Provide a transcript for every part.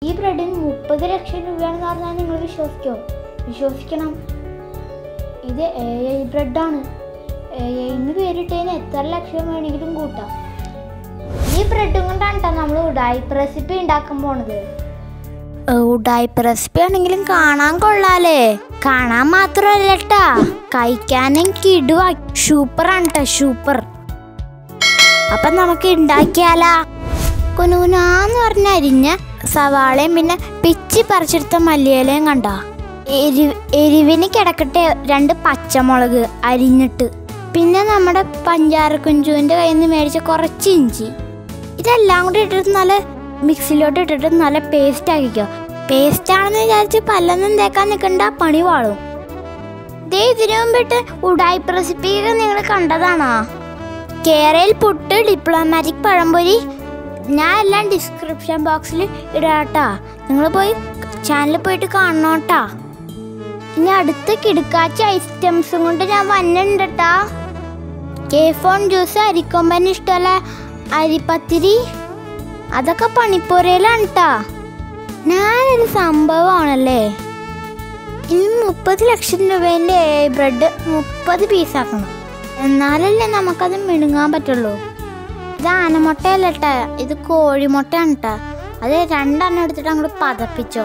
ഈ ബ്രെഡിന് മുപ്പത് ലക്ഷം രൂപയാണെന്ന് പറഞ്ഞാൽ നിങ്ങൾ വിശ്വസിക്കോ വിശ്വസിക്കണം ഇത് എ ഐ ബ്രെഡാണ് എ ഐന്ന് പേരിട്ടതിന് എത്ര ലക്ഷം വേണമെങ്കിലും കൂട്ടാം ഈ ബ്രെഡും കൊണ്ടാണ് കേട്ടോ നമ്മൾ ഉഡായിപ്പ് റെസിപ്പി ഉണ്ടാക്കാൻ പോണത് ഉഡായിപ്പ് റെസിപ്പി ആണെങ്കിലും കാണാൻ കൊള്ളാലേ കാണാൻ മാത്രമല്ല കേട്ടാ കഴിക്കാനും കിടുവാ സൂപ്പറാണ് കേട്ടോ സൂപ്പർ അപ്പൊ നമുക്ക് ഉണ്ടാക്കിയാലാ കുനുകുനാന്ന് പറഞ്ഞ അരിഞ്ഞ സവാളയും പിന്നെ പിച്ചി പറിച്ചെടുത്ത മല്ലിയിലയും കണ്ട എരി എരിവിന് കിടക്കട്ടെ രണ്ട് പച്ചമുളക് അരിഞ്ഞിട്ട് പിന്നെ നമ്മുടെ പഞ്ചാര കുഞ്ചുവിൻ്റെ കയ്യിൽ നിന്ന് മേടിച്ച കുറച്ച് ഇഞ്ചി ഇതെല്ലാം കൂടി ഇട്ടിട്ട് നല്ല മിക്സിയിലോട്ട് ഇട്ടിട്ട് നല്ല പേസ്റ്റ് ആക്കിക്കോ പേസ്റ്റ് ആണെന്ന് വിചാരിച്ച് പല്ലൊന്നും തേക്കാൻ നിൽക്കണ്ട പണി വാളും ദേ ഇതിനു മുമ്പിട്ട് ഉടായ്പ റെസിപ്പിയൊക്കെ നിങ്ങൾ കണ്ടതാണോ കേരയിൽ പുട്ട് ഡിപ്ലോമാറ്റിക് പഴംപൊരി ഞാൻ എല്ലാം ഡിസ്ക്രിപ്ഷൻ ബോക്സിൽ ഇടാട്ടാ നിങ്ങൾ പോയി ചാനലിൽ പോയിട്ട് കാണണോട്ടാ ഇനി അടുത്ത കിടുക്കാച്ച ഐറ്റംസും കൊണ്ട് ഞാൻ വന്നിട്ടുണ്ടാ കെ ഫോൺ ജ്യൂസ് അരിക്കൊമ്പന് ഇഷ്ടമല്ല അരിപ്പത്തിരി അതൊക്കെ പണിപ്പുരയിലാണ് ട്ടാ ഞാനൊരു സംഭവമാണല്ലേ ഇനി മുപ്പത് ലക്ഷം രൂപേൻ്റെ ബ്രെഡ് മുപ്പത് പീസാക്കണം എന്നാലല്ലേ നമുക്കത് മിണുങ്ങാൻ പറ്റുള്ളൂ ഇത് ആനമുട്ടയല്ല ട്ടാ ഇത് കോഴിമുട്ടയാണ് ട്ടാ അത് രണ്ടെണ്ണം എടുത്തിട്ട് അങ്ങോട്ട് പതപ്പിച്ചോ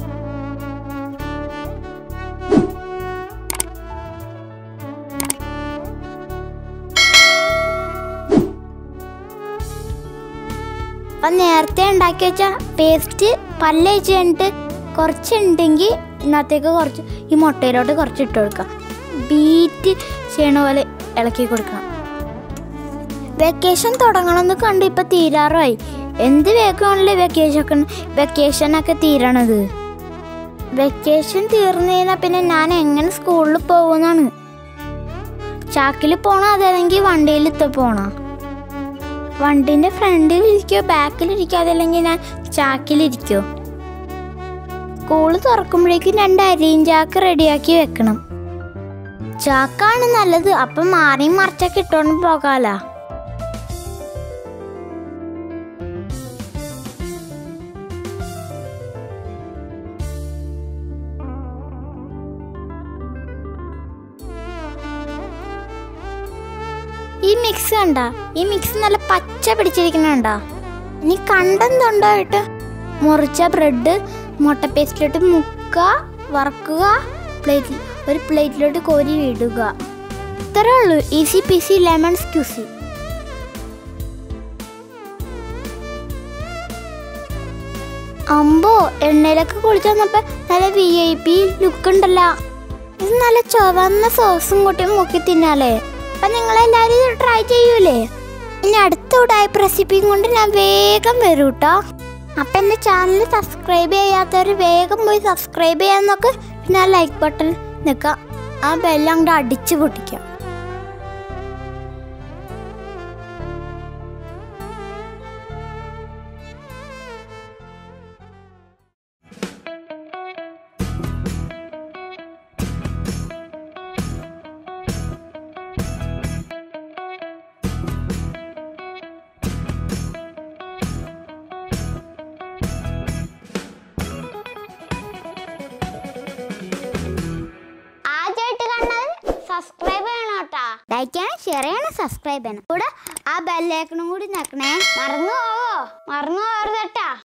അപ്പം നേരത്തെ ഉണ്ടാക്കി വെച്ച പേസ്റ്റ് പല്ലേച്ച് കഴിഞ്ഞിട്ട് കുറച്ചുണ്ടെങ്കിൽ ഇതിനകത്തേക്ക് കുറച്ച് ഈ മുട്ടയിലോട്ട് കുറച്ച് ഇട്ട് കൊടുക്കാം ബീറ്റ് ചെയ്യണ പോലെ ഇളക്കി കൊടുക്കണം വെക്കേഷൻ തുടങ്ങണമെന്ന് കണ്ട് ഇപ്പം തീരാറായി എന്ത് വേഗമാണല്ലേ വെക്കേഷൻ വെക്കേഷനൊക്കെ തീരണത് വെക്കേഷൻ തീർന്നു കഴിഞ്ഞാൽ പിന്നെ ഞാൻ എങ്ങനെ സ്കൂളിൽ പോകുന്നതാണ് ചാക്കിൽ പോണോ അതല്ലെങ്കിൽ വണ്ടിയിൽ പോണോ വണ്ടിന്റെ ഫ്രണ്ടിൽ ഇരിക്കോ ബാക്കിൽ ഇരിക്കോ അതല്ലെങ്കിൽ ഞാൻ ചാക്കിലിരിക്കോ സ്കൂള് തുറക്കുമ്പോഴേക്കും രണ്ട് അരിയും ചാക്ക് റെഡിയാക്കി വെക്കണം ചാക്കാണ് നല്ലത് അപ്പം മാറിയും മറിച്ചൊക്കെ ഇട്ടോണ്ട് പോകാല ഈ മിക്സ് കണ്ട ഈ മിക്സ് നല്ല പച്ച പിടിച്ചിരിക്കണണ്ട ഇനി കണ്ടെന്തുണ്ടായിട്ട് മുറിച്ച ബ്രെഡ് മുട്ട പേസ്റ്റിലോട്ട് മുക്കുക വറക്കുക പ്ലേറ്റിൽ ഒരു പ്ലേറ്റിലോട്ട് കോരി ഇടുക ഇത്രേ ഉള്ളൂ ഈസി പീസി ലെമൺ സ്ക്യൂസി അമ്പോ എണ്ണയിലൊക്കെ കുളിച്ച് വന്നപ്പോ നല്ല വി ഐ പി ലുക്ക് ഉണ്ടല്ലോ ഇത് നല്ല ചുവന്ന സോസും കൂട്ടി മുക്കി തിന്നാലേ അപ്പൊ നിങ്ങളെല്ലാരും ഇത് ട്രൈ ചെയ്യൂലേ ഇനി അടുത്ത ഉടായ്പ റെസിപ്പിയും കൊണ്ട് ഞാൻ വേഗം വരും കേട്ടോ അപ്പൊ എന്റെ ചാനൽ സബ്സ്ക്രൈബ് ചെയ്യാത്തവർ വേഗം പോയി സബ്സ്ക്രൈബ് ചെയ്യാൻ നോക്ക് പിന്നെ ആ ലൈക്ക് ബട്ടൺ നിൽക്കാം ആ ബെല്ലാം അങ്ങോട്ട് അടിച്ചു പൊട്ടിക്കാം ആദ്യമായിട്ട് കണ്ടാൽ സബ്സ്ക്രൈബ് ചെയ്യണം കേട്ടാ ലൈക്ക് ചെയ്യണം ഷെയർ ചെയ്യണം സബ്സ്ക്രൈബ് ചെയ്യണം കൂടെ ആ ബെല്ലേക്കണും കൂടി നിൽക്കണേ മറന്നു പോവോ മറന്നു പോകരുത് കേട്ടാ